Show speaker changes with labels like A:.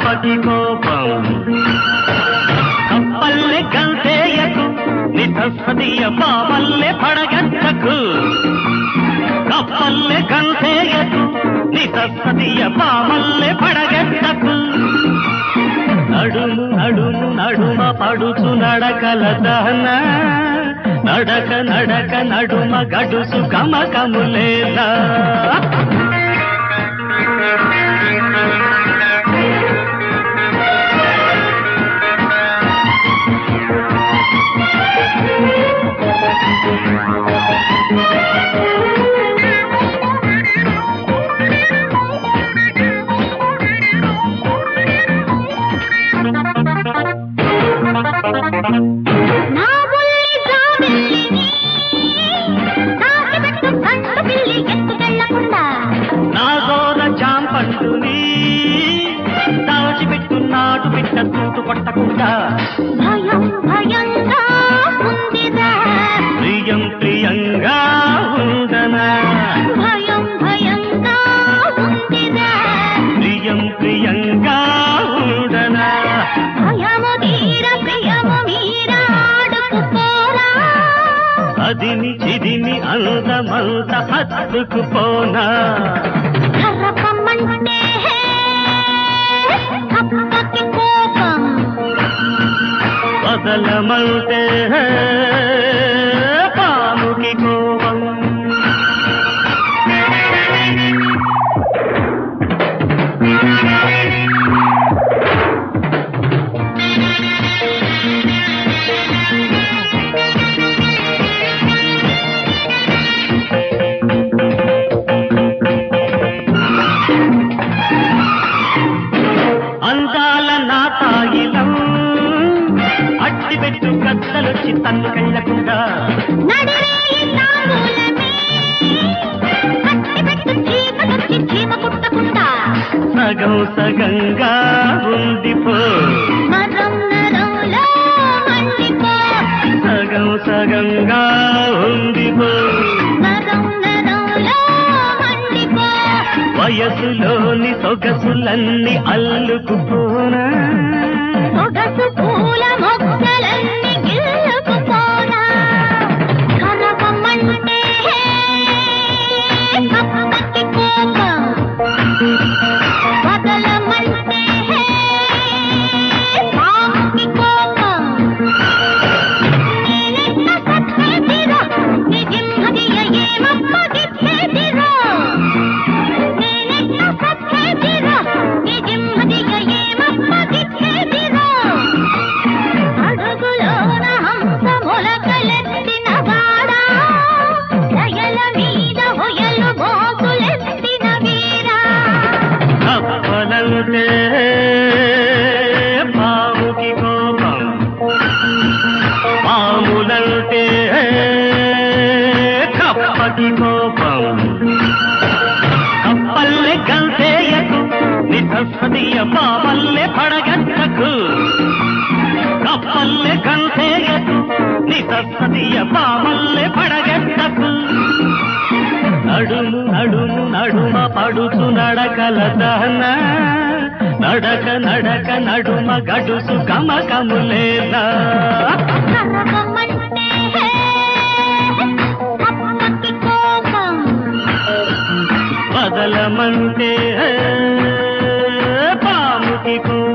A: కప్పకి కోపం కప్పల్లె గంతేయకు నితస్సదియ పామల్లె పడగట్టకు కప్పల్లె గంతేయకు నితస్సదియ పామల్లె పడగట్టకు నడుము నడుము నడుమ పడుచు నడకల దహన నడక నడక నడుమ గడుసు గమకములేలా
B: నా బుల్లి జాబిల్లిని తాకిబెట్టు కంట పిల్లి ఎత్తుకెళ్ళకుండా
A: నా గోర చాంపంటుని దాచిపెట్టు నాటు బిడ్డ తూటు కొట్టకుండా
B: భయం భయంగా ఉందిరా
A: ప్రియం ప్రియంగా ఉండనా
B: భయం భయంగా ఉందిరా
A: ప్రియం ప్రియంగా ఉండనా
B: భయము తీర ప్రియము మీర ఆడుకుపోరా
A: అదిని చిదిమి అందమంత హత్తుకుపోనా
B: కర్రపమ్మంటే కప్పకి కోపం
A: వదలమంటే పాముకి కోపం అందాల నా తాయిలం అట్టిపెట్టు కత్తలొచ్చి తన్నుకెళ్ళకుండా
B: నడిరేయి తాంబూలమే కట్టిపెట్టు చీకటొచ్చి చీమ కుట్టకుండా
A: సగం సగంగా ఉండిపో
B: నరం నరంలో మండిపో
A: సగం సగంగా ఉండిపో
B: నరం నరంలో మండిపో
A: వయసులోని సొగసులన్నీ అల్లుకుపోనా
B: సొగసు పూల మొక్కలన్నీ గిల్లుకుపోనా కనకమంటే కప్పకి కోపం వదలమంటే పాముకి కోపం నేనెట్ట సత్యేదిరా నిజింహదియ ఏమప్పగిచ్చేదిరా నేనెట్ట సత్యేదిరా నిజింహదియ ఏమప్పగిచ్చేదిరా అడుగులోన హంస మొలకలెత్తిన వాడా దయల మీద హొయలు మోకులెత్తిన వీరా
A: కప్పలంటే పాముకి కోపం పాములంటే కప్పకి కోపం కప్పల్లె గంతేయకు నిధస్సదియ పామల్లె పడగట్టకు కప్పల్లె గంతేయకు నిధస్సదియ పామల్లె పడగట్టకు నడుము నడుము నడుమ పడుచు నడకల దహన నడక నడక నడుమ గడుసు గమకములేలా
B: కరకమంటే కప్పకి కోపం
A: బదలమంటే పాముకి కో